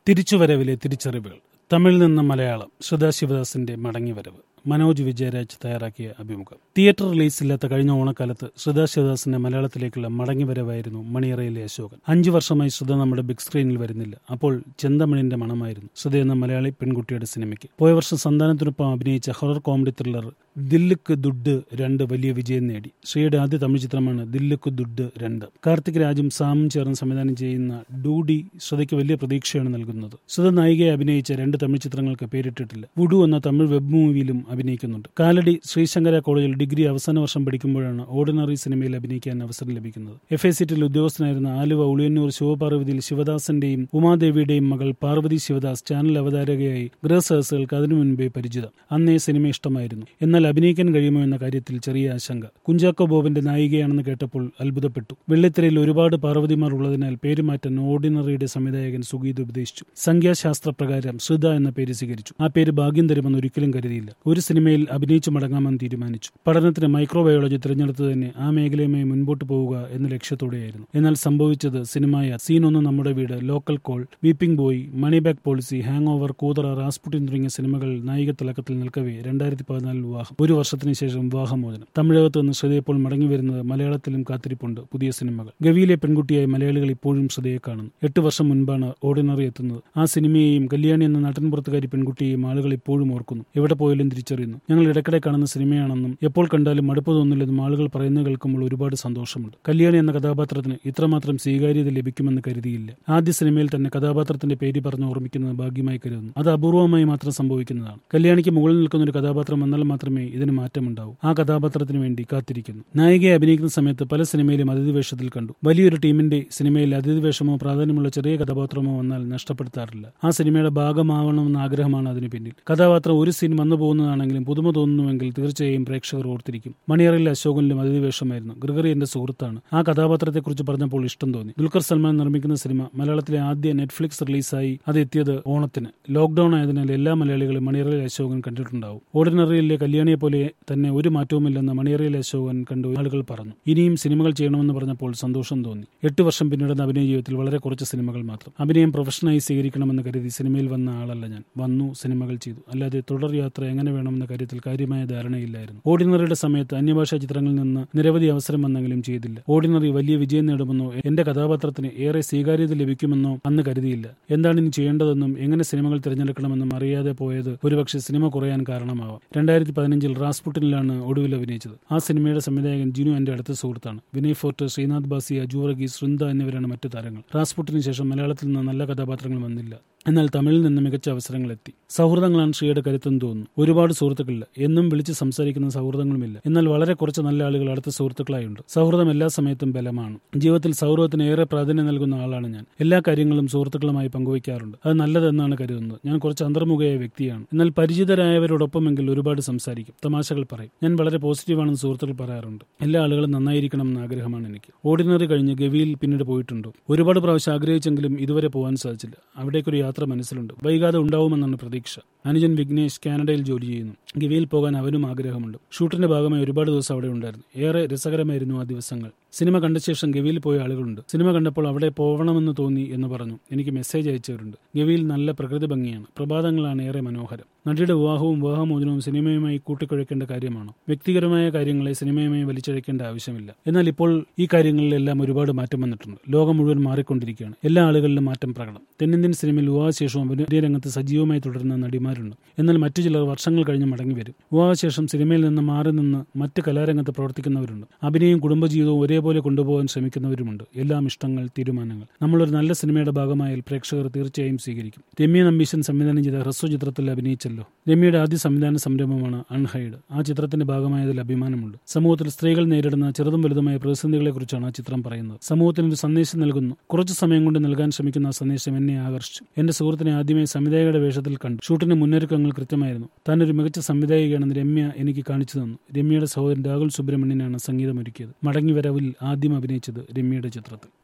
തിരിച്ചുവരവിലെ തിരിച്ചറിവുകൾ തമിഴിൽ നിന്ന് മലയാളം ശ്രുത ശിവദാസിന്റെ മടങ്ങിവരവ് മനോജ് വിജയരാജ് തയ്യാറാക്കിയ അഭിമുഖം തിയേറ്റർ റിലീസില്ലാത്ത കഴിഞ്ഞ ഓണക്കാലത്ത് ശ്രുത ശിവദാസിന്റെ മലയാളത്തിലേക്കുള്ള മടങ്ങിവരവായിരുന്നു മണിയറയിലെ അശോകൻ അഞ്ചു വർഷമായി ശ്രുത നമ്മുടെ ബിഗ് സ്ക്രീനിൽ വരുന്നില്ല അപ്പോൾ ചെന്തമണിന്റെ മണമായിരുന്നു ശ്രുത എന്ന മലയാളി പെൺകുട്ടിയുടെ സിനിമയ്ക്ക് പോയ വർഷം സന്താനത്തിനൊപ്പം അഭിനയിച്ച horror comedy thriller Dhilluku Dhuddu രണ്ട് വലിയ വിജയം നേടി ശ്രീയുടെ ആദ്യ തമിഴ് ചിത്രമാണ് ദില്ലുക്ക് ദുഡ് രണ്ട് കാർത്തിക് രാജും സാമും ചേർന്ന് സംവിധാനം ചെയ്യുന്ന ഡൂഡി ശ്രുതയ്ക്ക് വലിയ പ്രതീക്ഷയാണ് നൽകുന്നത് ശ്രുത നായികയെ അഭിനയിച്ച രണ്ട് തമിഴ് ചിത്രങ്ങൾക്ക് പേരിട്ടിട്ടില്ല വുഡു എന്ന തമിഴ് വെബ് മൂവിയിലും അഭിനയിക്കുന്നുണ്ട് കാലടി ശ്രീശങ്കര കോളേജിൽ ഡിഗ്രി അവസാന വർഷം പഠിക്കുമ്പോഴാണ് ഓർഡിനറി സിനിമയിൽ അഭിനയിക്കാൻ അവസരം ലഭിക്കുന്നത് എഫ് എ സീറ്റിൽ ഉദ്യോഗസ്ഥനായിരുന്ന ആലുവ ഉളിയന്നൂർ ശിവപാർവതിയിൽ ശിവദാസന്റെയും ഉമാദേവിയുടെയും മകൾ പാർവതി ശിവദാസ് ചാനൽ അവതാരകയായി ഗൃഹസഹസുകൾക്ക് അതിനു മുൻപേ പരിചിതം അന്നേ സിനിമ ഇഷ്ടമായിരുന്നു എന്നാൽ അഭിനയിക്കാൻ കഴിയുമോ എന്ന കാര്യത്തിൽ ചെറിയ ആശങ്ക കുഞ്ചാക്കോ ബോബന്റെ നായികയാണെന്ന് കേട്ടപ്പോൾ അത്ഭുതപ്പെട്ടു വെള്ളിത്തിരയിൽ ഒരുപാട് പാർവതിമാർ ഉള്ളതിനാൽ പേര് മാറ്റാൻ ഓർഡിനറിയുടെ സംവിധായകൻ സുഗീത് ഉപദേശിച്ചു സംഖ്യാശാസ്ത്ര പ്രകാരം ശ്രുത എന്ന പേര് സ്വീകരിച്ചു ആ പേര് ഭാഗ്യം തരുമെന്ന് ഒരിക്കലും കരുതിയില്ല ഒരു സിനിമയിൽ അഭിനയിച്ചു മടങ്ങാമെന്ന് തീരുമാനിച്ചു പഠനത്തിന് മൈക്രോബയോളജി തിരഞ്ഞെടുത്തു തന്നെ ആ മേഖലയുമായി മുൻപോട്ട് പോവുക എന്ന ലക്ഷ്യത്തോടെയായിരുന്നു എന്നാൽ സംഭവിച്ചത് സിനിമായ സീൻ ഒന്ന് നമ്മുടെ വീട് local call weeping boy money back policy hangover Koothara Rasputin തുടങ്ങിയ സിനിമകൾ നായിക തിളക്കത്തിൽ നിൽക്കവേ രണ്ടായിരത്തി പതിനാലിൽ വിവാഹം ഒരു വർഷത്തിന് ശേഷം വിവാഹമോചനം തമിഴകത്ത് നിന്ന് ശ്രദ്ധ ഇപ്പോൾ മടങ്ങി വരുന്നത് മലയാളത്തിലും കാത്തിരിപ്പുണ്ട് പുതിയ സിനിമകൾ ഗവിയിലെ പെൺകുട്ടിയായി മലയാളികൾ ഇപ്പോഴും ശ്രദ്ധയെ കാണുന്നു എട്ട് വർഷം മുൻപാണ് ഓർഡിനറി എത്തുന്നത് ആ സിനിമയെയും കല്യാണി എന്ന നാട്ടിൻപുറത്തുകാരി പെൺകുട്ടിയെയും ആളുകൾ ഇപ്പോഴും ഓർക്കുന്നു എവിടെ പോയാലും തിരിച്ചറിയുന്നു ഞങ്ങൾ ഇടയ്ക്കിടെ കാണുന്ന സിനിമയാണെന്നും എപ്പോൾ കണ്ടാലും മടുപ്പ് തോന്നില്ലെന്നും ആളുകൾ പറയുന്നത് കേൾക്കുമ്പോൾ ഒരുപാട് സന്തോഷമുണ്ട് കല്യാണി എന്ന കഥാപാത്രത്തിന് ഇത്രമാത്രം സ്വീകാര്യത ലഭിക്കുമെന്ന് കരുതിയില്ല ആദ്യ സിനിമയിൽ തന്നെ കഥാപാത്രത്തിന്റെ പേര് പറഞ്ഞ് ഓർമ്മിക്കുന്നത് ഭാഗ്യമായി കരുതുന്നു അത് അപൂർവമായി മാത്രം സംഭവിക്കുന്നതാണ് കല്യാണിക്ക് മുകളിൽ നിൽക്കുന്ന ഒരു കഥാപാത്രം വന്നാൽ മാത്രമേ ഇതിന് മാറ്റമുണ്ടാവൂ ആ കഥാപാത്രത്തിന് വേണ്ടി കാത്തിരിക്കുന്നു നായികയെ അഭിനയിക്കുന്ന സമയത്ത് പല സിനിമയിലും അതിഥി വേഷത്തിൽ കണ്ടു വലിയൊരു ടീമിന്റെ സിനിമയിൽ അതിഥി വേഷമോ പ്രാധാന്യമുള്ള ചെറിയ കഥാപാത്രമോ വന്നാൽ നഷ്ടപ്പെടുത്താറില്ല ആ സിനിമയുടെ ഭാഗമാവണമെന്ന ആഗ്രഹമാണ് അതിന് പിന്നിൽ കഥാപാത്രം ഒരു സീൻ വന്നു പോകുന്നതാണെങ്കിലും പുതുമ തോന്നുന്നുവെങ്കിൽ തീർച്ചയായും പ്രേക്ഷകർ ഓർത്തിരിക്കും മണിയറയിലെ അശോകനിലും അതിഥി വേഷമായിരുന്നു ഗ്രിഗറി എന്റെ സുഹൃത്താണ് ആ കഥാപാത്രത്തെക്കുറിച്ച് പറഞ്ഞപ്പോൾ ഇഷ്ടം തോന്നി ദുൽഖർ സൽമാൻ നിർമ്മിക്കുന്ന സിനിമ മലയാളത്തിലെ ആദ്യ നെറ്റ്ഫ്ലിക്സ് റിലീസായി അത് എത്തിയത് ഓണത്തിന് ലോക്ഡൌൺ ആയതിനാൽ എല്ലാ മലയാളികളും മണിയറയിലെ അശോകൻ കണ്ടിട്ടുണ്ടാവും ഓർഡിനറിയിലെ കല്യാണിയെ പോലെ തന്നെ ഒരു മാറ്റവുമില്ലെന്ന് മണിയറയിലെ അശോകൻ കണ്ടു ആളുകൾ പറഞ്ഞു ഇനിയും സിനിമകൾ ചെയ്യണമെന്ന് പറഞ്ഞപ്പോൾ സന്തോഷം തോന്നി എട്ട് വർഷം പിന്നിടുന്ന അഭിനയ ജീവിതത്തിൽ വളരെ കുറച്ച് സിനിമകൾ മാത്രം അഭിനയം പ്രൊഫഷനായി സ്വീകരിക്കണമെന്ന് കരുതി സിനിമയിൽ വന്ന ആളല്ല ഞാൻ വന്നു സിനിമകൾ ചെയ്തു അല്ലാതെ തുടർ യാത്ര എങ്ങനെ വേണമെന്ന കാര്യത്തിൽ കാര്യമായ ധാരണയില്ലായിരുന്നു ഓർഡിനറിയുടെ സമയത്ത് അന്യഭാഷാ ചിത്രങ്ങളിൽ നിന്ന് നിരവധി അവസരം വന്നെങ്കിലും ചെയ്തില്ല ഓർഡിനറി വലിയ വിജയം നേടുമെന്നോ എന്റെ കഥാപാത്രത്തിന് ഏറെ സ്വീകാര്യത ലഭിക്കുമെന്നോ അന്ന് കരുതിയില്ല എന്താണ് ഇനി ചെയ്യേണ്ടതെന്നും എങ്ങനെ സിനിമകൾ തിരഞ്ഞെടുക്കണമെന്നും അറിയാതെ പോയത് ഒരുപക്ഷെ സിനിമ കുറയാൻ കാരണമാവാം രണ്ടായിരത്തി പതിനഞ്ചിൽ റാസ്പുട്ടിനിലാണ് ഒടുവിൽ അഭിനയിച്ചത് ആ സിനിമയുടെ സംവിധായകൻ ജിനു എന്റെ അടുത്ത സുഹൃത്താണ് വിനയ് ഫോർട്ട് ശ്രീനാഥ് ബാസി അജൂറഗി ശൃന്ദ എന്നിവരാണ് മറ്റു താരങ്ങൾ റാസ്പുട്ടിന് ശേഷം മലയാളത്തിൽ നിന്ന് നല്ല കഥാപാത്രങ്ങൾ വന്നില്ല എന്നാൽ തമിഴിൽ നിന്ന് മികച്ച അവസരങ്ങൾ എത്തി സൗഹൃദങ്ങളാണ് ശ്രീയുടെ കരുത്തെന്ന് തോന്നുന്നു ഒരുപാട് സുഹൃത്തുക്കളില്ല എന്നും വിളിച്ച് സംസാരിക്കുന്ന സൗഹൃദങ്ങളുമില്ല എന്നാൽ വളരെ കുറച്ച് നല്ല ആളുകൾ അടുത്ത സുഹൃത്തുക്കളായുണ്ട് സൗഹൃദം എല്ലാ സമയത്തും ബലമാണ് ജീവിതത്തിൽ സൗഹൃദത്തിന് ഏറെ പ്രാധാന്യം നൽകുന്ന ആളാണ് ഞാൻ എല്ലാ കാര്യങ്ങളും സുഹൃത്തുക്കളുമായി പങ്കുവയ്ക്കാറുണ്ട് അത് നല്ലതെന്നാണ് കരുതുന്നത് ഞാൻ കുറച്ച് അന്തർമുഖയായ വ്യക്തിയാണ് എന്നാൽ പരിചിതരായവരോടൊപ്പമെങ്കിൽ ഒരുപാട് സംസാരിക്കും തമാശകൾ പറയും ഞാൻ വളരെ പോസിറ്റീവാണെന്ന് സുഹൃത്തുക്കൾ പറയാറുണ്ട് എല്ലാ ആളുകളും നന്നായിരിക്കണം എന്ന ആഗ്രഹമാണ് എനിക്ക് ഓർഡിനറി കഴിഞ്ഞ് ഗവിയിൽ പിന്നീട് പോയിട്ടുണ്ടോ ഒരുപാട് പ്രാവശ്യം ആഗ്രഹിച്ചെങ്കിലും ഇതുവരെ പോകാൻ സാധിച്ചില്ല അവിടേക്കൊരു യാത്ര മനസ്സിലുണ്ട് വൈകാതെ ഉണ്ടാവുമെന്നാണ് പ്രതീക്ഷ അനുജൻ വിഘ്നേഷ് കാനഡയിൽ ജോലി ചെയ്യുന്നു ഗവിയിൽ പോകാൻ അവനും ആഗ്രഹമുണ്ട് ഷൂട്ടിന്റെ ഭാഗമായി ഒരുപാട് ദിവസം അവിടെ ഉണ്ടായിരുന്നു ഏറെ രസകരമായിരുന്നു ആ ദിവസങ്ങൾ സിനിമ കണ്ട ശേഷം ഗവിയിൽ പോയ ആളുകളുണ്ട് സിനിമ കണ്ടപ്പോൾ അവിടെ പോകണമെന്ന് തോന്നി എന്ന് പറഞ്ഞു എനിക്ക് മെസ്സേജ് അയച്ചവരുണ്ട് ഗവിയിൽ നല്ല പ്രകൃതി ഭംഗിയാണ് പ്രഭാതങ്ങളാണ് ഏറെ മനോഹരം നടിയുടെ വിവാഹവും വിവാഹമോചനവും സിനിമയുമായി കൂട്ടിക്കുഴയ്ക്കേണ്ട കാര്യമാണോ വ്യക്തിപരമായ കാര്യങ്ങളെ സിനിമയുമായി വലിച്ചഴക്കേണ്ട ആവശ്യമില്ല എന്നാൽ ഇപ്പോൾ ഈ കാര്യങ്ങളിലെല്ലാം ഒരുപാട് മാറ്റം വന്നിട്ടുണ്ട് ലോകം മുഴുവൻ മാറിക്കൊണ്ടിരിക്കുകയാണ് എല്ലാ ആളുകളിലും മാറ്റം പ്രകടനം തെന്നിന്ത്യൻ സിനിമയിൽ വിവാഹശേഷവും അഭിനയ രംഗത്ത് സജീവമായി തുടരുന്ന നടിമാരുണ്ട് എന്നാൽ മറ്റു ചിലർ വർഷങ്ങൾ കഴിഞ്ഞ് മടങ്ങി വരും വിവാഹശേഷം സിനിമയിൽ നിന്ന് മാറി നിന്ന് മറ്റ് കലാരംഗത്ത് പ്രവർത്തിക്കുന്നവരുണ്ട് അഭിനയവും കുടുംബജീവിതവും ഒരേപോലെ കൊണ്ടുപോകാൻ ശ്രമിക്കുന്നവരുമുണ്ട് എല്ലാം ഇഷ്ടങ്ങൾ തീരുമാനങ്ങൾ നമ്മളൊരു നല്ല സിനിമയുടെ ഭാഗമായാൽ പ്രേക്ഷകർ തീർച്ചയായും സ്വീകരിക്കും രമ്യ നമ്പീശൻ സംവിധാനം ചെയ്ത ഹ്രസ്വ ചിത്രത്തിൽ അഭിനയിച്ചല്ലോ രമ്യയുടെ ആദ്യ സംവിധാന സംരംഭമാണ് അൺഹൈഡ് ആ ചിത്രത്തിന്റെ ഭാഗമായതിൽ അഭിമാനമുണ്ട് സമൂഹത്തിൽ സ്ത്രീകൾ നേരിടുന്ന ചെറുതും വലുതുമായ പ്രതിസന്ധികളെക്കുറിച്ചാണ് ആ ചിത്രം പറയുന്നത് സമൂഹത്തിന് ഒരു സന്ദേശം നൽകുന്നു കുറച്ചു സമയം കൊണ്ട് നൽകാൻ ശ്രമിക്കുന്ന ആ സന്ദേശം എന്നെ ആകർഷിച്ചു എന്റെ സുഹൃത്തിനെ ആദ്യമായി സംവിധായകയുടെ വേഷത്തിൽ കണ്ടു ഷൂട്ടിന്റെ മുന്നൊരുക്കങ്ങൾ കൃത്യമായിരുന്നു താൻ ഒരു മികച്ച സംവിധായികയാണെന്ന് രമ്യ എനിക്ക് കാണിച്ചു തന്നു രമ്യയുടെ സഹോദരൻ രാഹുൽ സുബ്രഹ്മണ്യനാണ് സംഗീതമൊരുക്കിയത് മടങ്ങി വരവിൽ ആദ്യം അഭിനയിച്ചത് രമ്യയുടെ ചിത്രത്തിൽ